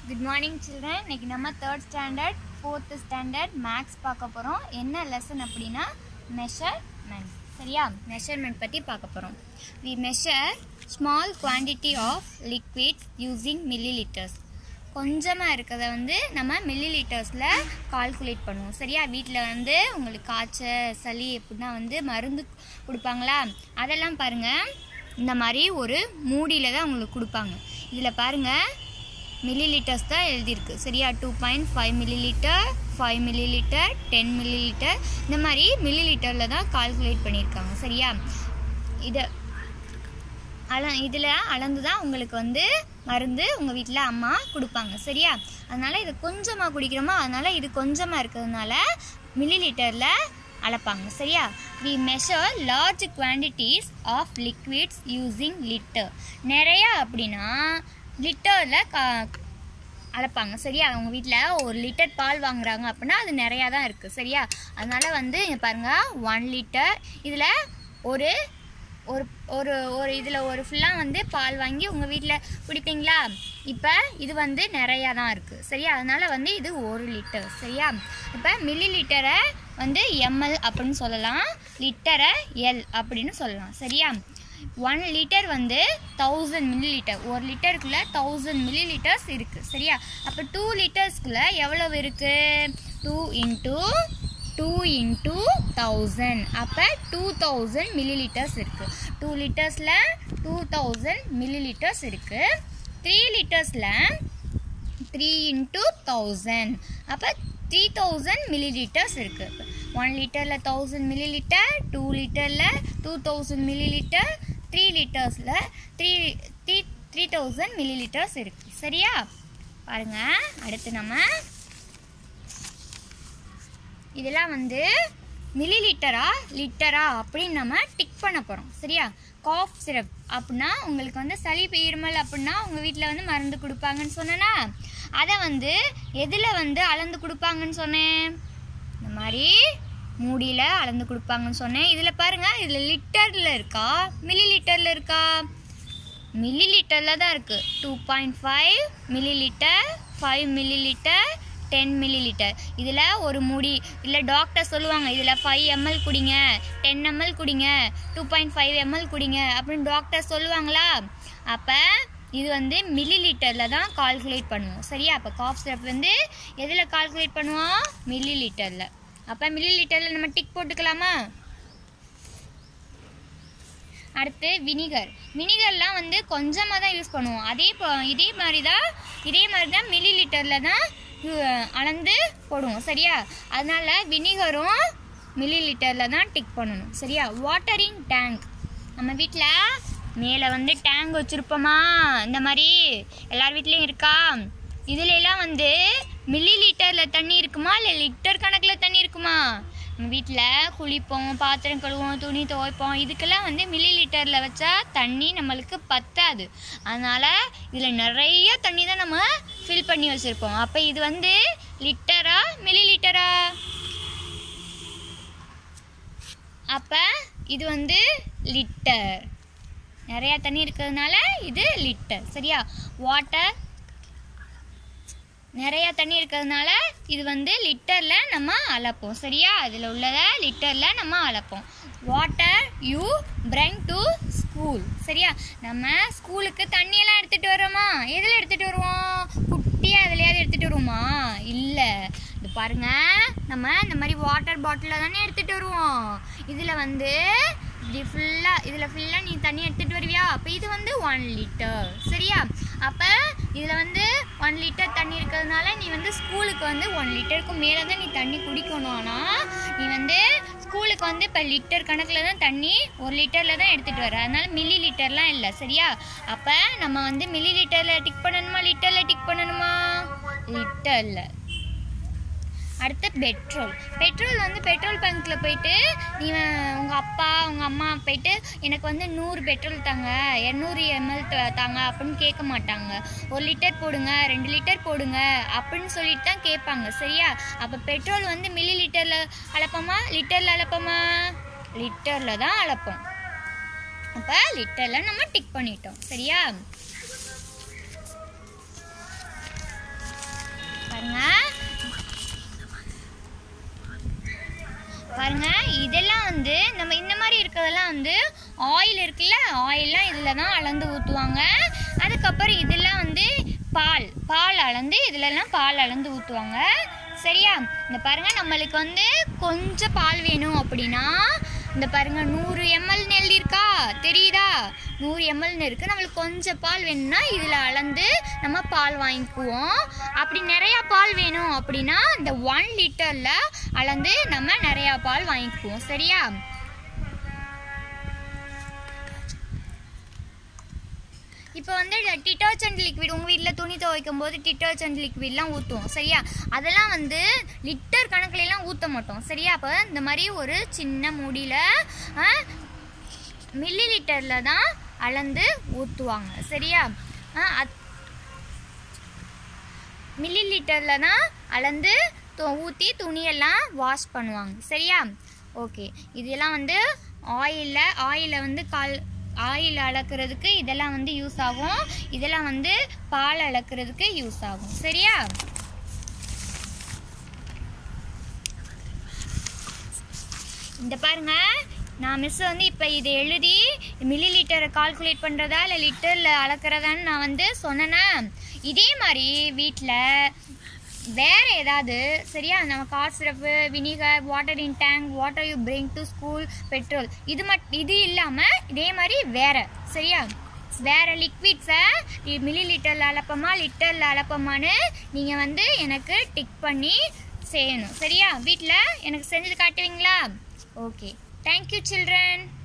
good morning children இன்னைக்கு நம்ம third standard fourth standard maths பார்க்க போகிறோம் என்ன லெசன் அப்படின்னா மெஷர்மெண்ட் சரியா மெஷர்மெண்ட் பற்றி பார்க்க போகிறோம் we measure small quantity of liquids using millilitres கொஞ்சமாக இருக்கிறத வந்து நம்ம மில்லி லிட்டர்ஸில் கால்குலேட் பண்ணுவோம் சரியா வீட்டில் வந்து உங்களுக்கு காய்ச்சல் சளி எப்படின்னா வந்து மருந்து கொடுப்பாங்களா அதெல்லாம் பாருங்கள் இந்த மாதிரி ஒரு மூடியில் தான் உங்களுக்கு கொடுப்பாங்க இதில் பாருங்கள் மில்லி லிட்டர்ஸ் தான் எழுதியிருக்கு சரியா two point five millilitre five millilitre ten millilitre இந்த மாதிரி மில்லி லிட்டரில் தான் கால்குலேட் பண்ணியிருக்காங்க சரியா இதை அள இதில் அளந்து தான் உங்களுக்கு வந்து மருந்து உங்கள் வீட்டில் அம்மா கொடுப்பாங்க சரியா அதனால் இது கொஞ்சமாக குடிக்கிறோமோ அதனால் இது கொஞ்சமாக இருக்கிறதுனால மில்லி லிட்டரில் அளப்பாங்க சரியா we measure large quantities of liquids using litre நிறையா அப்படின்னா லிட்டரில் கா அளப்பாங்க சரியா அவங்க வீட்டில் ஒரு லிட்டர் பால் வாங்குறாங்க அப்படின்னா அது நிறையா தான் இருக்குது சரியா அதனால் வந்து இங்க பாருங்க ஒன் லிட்டர் இதில் ஒரு ஒரு ஒரு ஒரு இதில் ஒரு ஃபுல்லாக வந்து பால் வாங்கி உங்கள் வீட்டில் குடிப்பீங்களா இப்போ இது வந்து நிறையா தான் இருக்குது சரியா அதனால் வந்து இது ஒரு லிட்டர் சரியா இப்போ மில்லி லிட்டரை வந்து எம்எல் அப்படின்னு சொல்லலாம் லிட்டரை எல் அப்படின்னு சொல்லலாம் சரியா ஒன் லிட்டர் வந்து தௌசண்ட் மில்லி லிட்டர் ஒரு லிட்டருக்குள்ளே தௌசண்ட் மில்லி லிட்டர்ஸ் இருக்குது சரியா அப்போ டூ லிட்டர்ஸ்க்குள்ளே எவ்வளவு இருக்குது two into two into thousand அப்போ டூ தௌசண்ட் மில்லி லிட்டர்ஸ் இருக்குது டூ லிட்டர்ஸில் டூ தௌசண்ட் மில்லி லிட்டர்ஸ் இருக்குது த்ரீ லிட்டர்ஸில் த்ரீ இன்ட்டு தௌசண்ட் அப்போ த்ரீ தௌசண்ட் மில்லி லிட்டர்ஸ் இருக்குது ஒன் லிட்டரில் தௌசண்ட் மில்லி லிட்டர் டூ லிட்டரில் two thousand millilitre three லிட்டர்ஸில் three three three thousand millilitres இருக்குது சரியா பாருங்கள் அடுத்து நம்ம இதெல்லாம் வந்து மில்லி லிட்டரா லிட்டரா அப்படின்னு நம்ம டிக் பண்ண போகிறோம் சரியா காஃப் சிரப் அப்படின்னா உங்களுக்கு வந்து சளி இருமல் அப்படின்னா உங்கள் வீட்டில் வந்து மருந்து கொடுப்பாங்கன்னு சொன்னேன்னா அதை வந்து எதில் வந்து அளந்து கொடுப்பாங்கன்னு சொன்னேன் இந்த மாதிரி மூடியில் அளந்து கொடுப்பாங்கன்னு சொன்னேன் இதில் பாருங்கள் இதில் லிட்டரில் இருக்கா மில்லி லிட்டரில் இருக்கா மில்லி லிட்டரில் தான் இருக்குது two point five millilitre five millilitre ten millilitre இதில் ஒரு மூடி இல்லை டாக்டர் சொல்லுவாங்க இதில் ஃபைவ் எம்எல் குடிங்க டென் எம்எல் குடிங்க டூ பாயிண்ட் ஃபைவ் எம்எல் குடிங்க அப்படின்னு டாக்டர் சொல்லுவாங்களா அப்போ இது வந்து மில்லி லிட்டரில் தான் கால்குலேட் பண்ணுவோம் சரியா அப்போ காஃப் சிரப் வந்து எதில் கால்குலேட் பண்ணுவோம் மில்லி லிட்டரில் அப்போ மில்லி லிட்டரில் நம்ம டிக் போட்டுக்கலாமா அடுத்து வினிகர் வினிகர்லாம் வந்து கொஞ்சமாக தான் யூஸ் பண்ணுவோம் அதே போ- இதே மாதிரி தான் இதே மாதிரி தான் மில்லி லிட்டரில் தான் யூ- அளந்து போடுவோம் சரியா அதனால வினிகரும் மில்லி லிட்டரில் தான் டிக் பண்ணணும் சரியா வாட்டரிங் டேங்க் நம்ம வீட்டில் மேலே வந்து டேங்க் வச்சுருப்போமா இந்த மாதிரி எல்லார் வீட்லேயும் இருக்கா இதுல எல்லாம் வந்து மில்லி லிட்டரில் தண்ணி இருக்குமா இல்லை லிட்டர் கணக்கில் தண்ணி இருக்குமா நம்ம வீட்டில் குளிப்போம் பாத்திரம் கழுவோம் துணி துவைப்போம் இதுக்கெல்லாம் வந்து மில்லி லிட்டரில் வச்சா தண்ணி நம்மளுக்கு பத்தாது அதனால் இதில் நிறைய தண்ணி தான் நம்ம ஃபில் பண்ணி வச்சுருப்போம் அப்போ இது வந்து லிட்டரா மில்லி லிட்டரா அப்போ இது வந்து லிட்டர் நிறையா தண்ணி இருக்கிறதுனால இது லிட்டர் சரியா வாட்டர் நிறையா தண்ணி இருக்கிறதுனால இது வந்து லிட்டரில் நம்ம அளப்போம் சரியா அதில் உள்ளதை லிட்டரில் நம்ம அளப்போம் water you bring to school சரியா நம்ம ஸ்கூலுக்கு தண்ணியெல்லாம் எடுத்துகிட்டு வரோமா எதில் எடுத்துகிட்டு வருவோம் குட்டியாக எதுலையாவது எடுத்துகிட்டு வருவோமா இல்லை இது பாருங்க நம்ம இந்த மாதிரி வாட்டர் பாட்டிலில் தானே எடுத்துகிட்டு வருவோம் இதில் வந்து இப்படி ஃபுல்லாக இதில் ஃபுல்லாக நீ தண்ணி எடுத்துகிட்டு வருவியா அப்போ இது வந்து ஒன் லிட்டர் சரியா அப்போ இதில் வந்து ஒன் லிட்டர் தண்ணி இருக்கிறதுனால நீ வந்து ஸ்கூலுக்கு வந்து ஒன் லிட்டருக்கு மேலே தான் நீ தண்ணி குடிக்கணும் ஆனால் நீ வந்து ஸ்கூலுக்கு வந்து இப்போ லிட்டர் கணக்கில் தான் தண்ணி ஒரு லிட்டரில் தான் எடுத்துகிட்டு வர அதனால மில்லி லிட்டர்லாம் இல்லை சரியா அப்போ நம்ம வந்து மில்லி லிட்டரில் டிக் பண்ணணுமா லிட்டரில் டிக் பண்ணணுமா லிட்டரில் அடுத்து பெட்ரோல் பெட்ரோல் வந்து பெட்ரோல் பங்க்கில் போயிட்டு நீ உங்கள் அப்பா உங்கள் அம்மா போயிட்டு எனக்கு வந்து நூறு பெட்ரோல் தாங்க இரநூறு எம்எல் தாங்க அப்படின்னு கேட்க மாட்டாங்க ஒரு லிட்டர் போடுங்க ரெண்டு லிட்டர் போடுங்க அப்படின்னு சொல்லிட்டு தான் கேட்பாங்க சரியா அப்போ பெட்ரோல் வந்து மில்லி லிட்டரில் அளப்போமா லிட்டரில் அளப்போமா லிட்டரில் தான் அளப்போம் அப்போ லிட்டரில் நம்ம டிக் பண்ணிட்டோம் சரியா ஆயில் இருக்குல்ல ஆயில்லாம் இதில் தான் அளந்து ஊற்றுவாங்க அதுக்கப்புறம் இதெல்லாம் வந்து பால் பால் அளந்து இதுலலாம் பால் அளந்து ஊற்றுவாங்க சரியா இந்த பாருங்க நம்மளுக்கு வந்து கொஞ்சம் பால் வேணும் அப்படின்னா இந்த பாருங்க நூறு எம்எல்னு எழுதியிருக்கா தெரியுதா நூறு எம்எல்னு இருக்கு நம்மளுக்கு கொஞ்சம் பால் வேணும்னா இதில் அளந்து நம்ம பால் வாங்கிக்குவோம் அப்படி நிறையா பால் வேணும் அப்படின்னா இந்த ஒன் லிட்டரில் அளந்து நம்ம நிறையா பால் வாங்கிக்குவோம் சரியா இப்போ வந்து டிட்டர்ஜென்ட் லிக்விட் உங்கள் வீட்டில் துணி துவைக்கும் போது டிட்டர்ஜென்ட் லிக்விட்லாம் ஊற்றுவோம் சரியா அதெல்லாம் வந்து லிட்டர் கணக்குலலாம் ஊற்ற மாட்டோம் சரியா அப்போ இந்த மாதிரி ஒரு சின்ன மூடியில் மில்லி லிட்டரில் தான் அளந்து ஊற்றுவாங்க சரியா ஆ, அத்- மில்லி லிட்டரில் தான் அளந்து ஊற்றி துணியெல்லாம் வாஷ் பண்ணுவாங்க சரியா ஓகே இதெல்லாம் வந்து ஆயிலில் ஆயிலை வந்து கால் ஆயில் அளக்கிறதுக்கு இதெல்லாம் வந்து யூஸ் ஆகும் இதெல்லாம் வந்து பால் அளக்கிறதுக்கு யூஸ் ஆகும் சரியா இந்த பாருங்க நான் மிஸ் வந்து இப்போ இதை எழுதி மில்லி லிட்டரை கால்குலேட் பண்ணுறதா இல்லை லிட்டரில் அளக்கிறதான்னு நான் வந்து சொன்னேன்னா இதே மாதிரி வீட்டில் வேற ஏதாவது சரியா நம்ம car syrup vinegar water in tank water you bring to school petrol இது மட் இது இல்லாமல் இதே மாதிரி வேற சரியா வேற லிக்விட்ஸை மில்லி லிட்டரில் அளப்பமா லிட்டரில் அளப்பமான்னு நீங்கள் வந்து எனக்கு டிக் பண்ணி செய்யணும் சரியா வீட்டில் எனக்கு செஞ்சு காட்டுவீங்களா ஓகே தேங்க்யூ சில்ட்ரன்